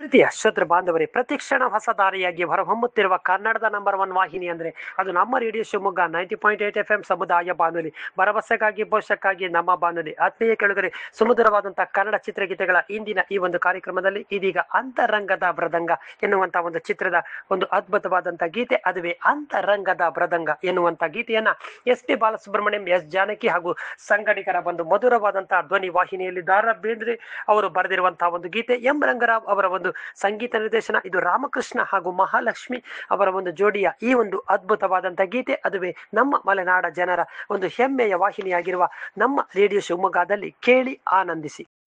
ಪ್ರೀತಿಯ ಶ್ರೋತೃ ಬಾಂಧವರೇ ಪ್ರತಿಕ್ಷಣ ಹೊಸ ದಾರಿಯಾಗಿ ಹೊರಹೊಮ್ಮುತ್ತಿರುವ ಕನ್ನಡದ ನಂಬರ್ ಒನ್ ವಾಹಿನಿ ಅಂದ್ರೆ ಅದು ನಮ್ಮ radio Shivamogga ninety point eight F M ಸಮುದಾಯ ಬಾನುಲಿ ಭರವಸೆಗಾಗಿ ಭವಿಷ್ಯಕ್ಕಾಗಿ ನಮ್ಮ ಬಾನುಲಿ ಆತ್ಮೀಯ ಕೆಳಗರೆ ಸುಮಧುರವಾದಂತಹ ಕನ್ನಡ ಚಿತ್ರಗೀತೆಗಳ ಇಂದಿನ ಈ ಒಂದು ಕಾರ್ಯಕ್ರಮದಲ್ಲಿ ಇದೀಗ ಅಂತರಂಗದ ಮೃದಂಗ ಎನ್ನುವಂತ ಒಂದು ಚಿತ್ರದ ಒಂದು ಅದ್ಭುತವಾದಂತಹ ಗೀತೆ ಅದುವೇ ಅಂತರಂಗದ ಮೃದಂಗ ಎನ್ನುವಂತ ಗೀತೆಯನ್ನ S P Balasubrahmanyam S Janaki ಹಾಗೂ ಸಂಗಡಿಗರ ಒಂದು ಮಧುರವಾದಂತಹ ಧ್ವನಿ ವಾಹಿನಿಯಲ್ಲಿ ದಾರ ಬೇಂದ್ರೆ ಅವರು ಬರೆದಿರುವಂತಹ ಒಂದು ಗೀತೆ ಎಂ ರಂಗರಾವ್ ಅವರ ಒಂದು ಸಂಗೀತ ನಿರ್ದೇಶನ ಇದು ರಾಮಕೃಷ್ಣ ಹಾಗೂ ಮಹಾಲಕ್ಷ್ಮಿ ಅವರ ಒಂದು ಜೋಡಿಯ ಈ ಒಂದು ಅದ್ಭುತವಾದಂತಹ ಗೀತೆ ಅದುವೇ ನಮ್ಮ ಮಲೆನಾಡ ಜನರ ಒಂದು ಹೆಮ್ಮೆಯ ವಾಹಿನಿಯಾಗಿರುವ ನಮ್ಮ ರೇಡಿಯೋ ಶಿವಮೊಗ್ಗದಲ್ಲಿ ಕೇಳಿ ಆನಂದಿಸಿ